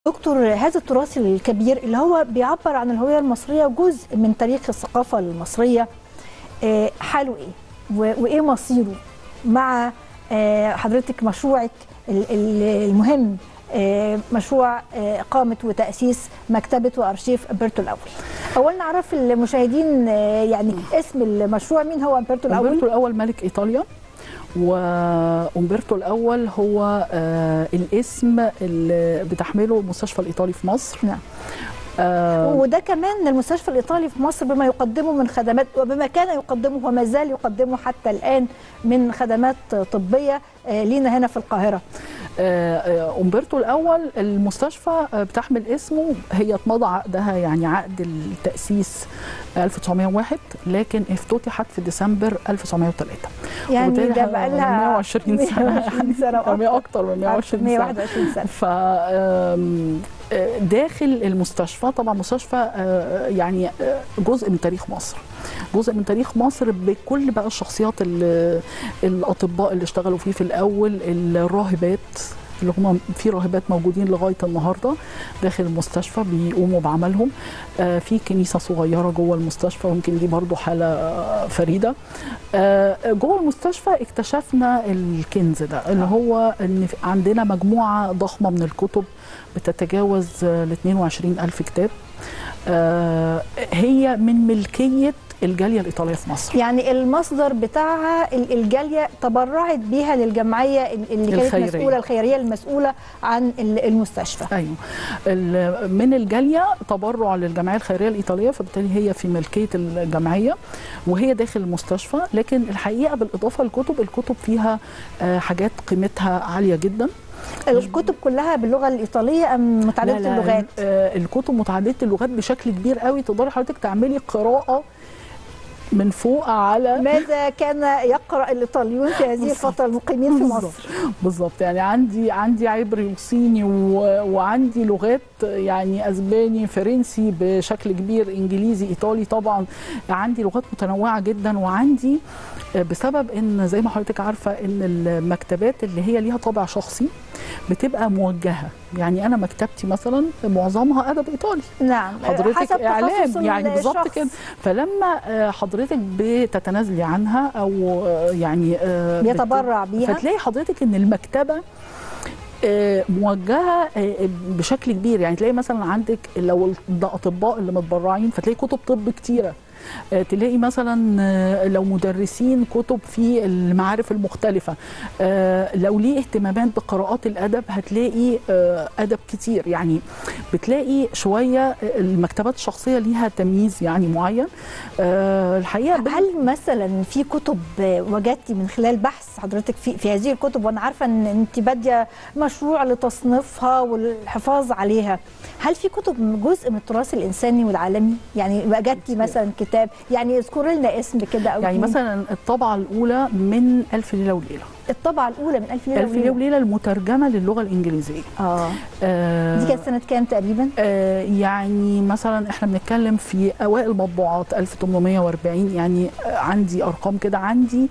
دكتور هذا التراث الكبير اللي هو بيعبر عن الهوية المصرية جزء من تاريخ الثقافة المصرية آه، حاله ايه و- وايه مصيره مع آه، حضرتك مشروعك ال- ال- المهم آه، مشروع آه، إقامة وتأسيس مكتبة وأرشيف أمبرتو الأول أولا نعرف المشاهدين آه، يعني اسم المشروع مين هو أمبرتو الأول أمبرتو الأول ملك إيطاليا وأمبرتو الأول هو آه الاسم اللي بتحمله المستشفى الإيطالي في مصر نعم آه وده كمان المستشفى الإيطالي في مصر بما يقدمه من خدمات وبما كان يقدمه وما زال يقدمه حتى الآن من خدمات طبية آه، لينا هنا في القاهرة آه، آه، أمبرتو الأول المستشفى آه، بتحمل اسمه هي اتمضى عقدها يعني عقد التأسيس 1901 لكن افتتحت في ديسمبر 1903 يعني وبالتالي ده إحنا بقى لها 120 سنة 120 سنة أو وأكتر. أكتر من 120 سنة 121 سنة ف آم، آه، داخل المستشفى طبعا مستشفى آه، يعني آه، جزء من تاريخ مصر جزء من تاريخ مصر بكل بقى الشخصيات ال- الاطباء اللي اشتغلوا فيه في الاول الراهبات اللي هم في راهبات موجودين لغايه النهارده داخل المستشفى بيقوموا بعملهم آه، في كنيسه صغيره جوه المستشفى ويمكن دي برضو حاله آه، فريده آه، جوه المستشفى اكتشفنا الكنز ده اللي هو ان في- عندنا مجموعه ضخمه من الكتب بتتجاوز ال 22 ألف كتاب آه، هي من ملكية الجالية الإيطالية في مصر يعني المصدر بتاعها ال- الجالية تبرعت بيها للجمعية ال- اللي كانت الخيرية. مسؤولة الخيرية المسؤولة عن ال- المستشفى ايوه ال- من الجاليه تبرع للجمعيه الخيريه الايطاليه فبالتالي هي في ملكيه الجمعيه وهي داخل المستشفى لكن الحقيقه بالاضافه للكتب الكتب فيها آه، حاجات قيمتها عاليه جدا الكتب كلها باللغة الإيطالية أم متعددة لا لا، اللغات آه، الكتب متعدده اللغات بشكل كبير قوي تقدري حضرتك تعملي قراءه من فوق على ماذا كان يقرأ الإيطاليون في هذه بالظبط. الفترة المقيمين في بالظبط. مصر بالظبط يعني عندي عندي عبري وصيني و... وعندي لغات يعني اسباني فرنسي بشكل كبير انجليزي ايطالي طبعا عندي لغات متنوعه جدا وعندي بسبب ان زي ما حضرتك عارفه ان المكتبات اللي هي ليها طابع شخصي بتبقى موجهه يعني انا مكتبتي مثلا معظمها ادب ايطالي نعم حضرتك حسب تخصص اعلام يعني بالظبط الشخص. كده فلما آه، حضرتك بتتنازلي عنها او آه، يعني آه، بت- بيتبرع بيها فتلاقي حضرتك ان المكتبه آه، موجهه آه، بشكل كبير يعني تلاقي مثلا عندك لو ال- ده اطباء اللي متبرعين فتلاقي كتب طب كتيره آه، تلاقي مثلا آه، لو مدرسين كتب في المعارف المختلفة آه، لو ليه اهتمامات بقراءات الأدب هتلاقي آه، أدب كتير يعني بتلاقي شوية المكتبات الشخصية ليها تمييز يعني معين آه، الحقيقة بال- هل مثلا في كتب وجدتي من خلال بحث حضرتك في في هذه الكتب وانا عارفه ان انت باديه مشروع لتصنيفها والحفاظ عليها هل في كتب جزء من التراث الانساني والعالمي يعني وجدتي مثلا كتاب يعني اذكري لنا اسم كده او يعني اتنين. مثلا الطبعة الأولى من ألف ليلة وليلة الطبعه الاولى من ألف ليله ألف ليلة وليلة المترجمة للغة الإنجليزية اه آه دي كانت سنه كام تقريبا آه، يعني مثلا احنا بنتكلم في اوائل مطبوعات 1840 يعني آه، عندي ارقام كده عندي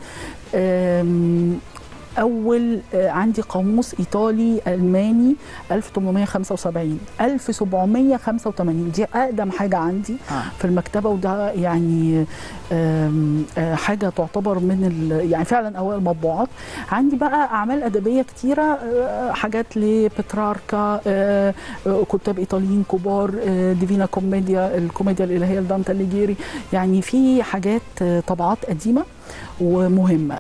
آم، اول آه، عندي قاموس ايطالي الماني 1875 1785 دي اقدم حاجه عندي آه. في المكتبه وده يعني آم، آه، حاجه تعتبر من ال- يعني فعلا اوائل مطبوعات عندي بقى اعمال ادبيه كتيره آه، حاجات لبتراركا آه، آه، كتاب ايطاليين كبار آه، ديفينا كوميديا الكوميديا الالهيه لدانتا ليجيري يعني في حاجات آه، طبعات قديمه ومهمه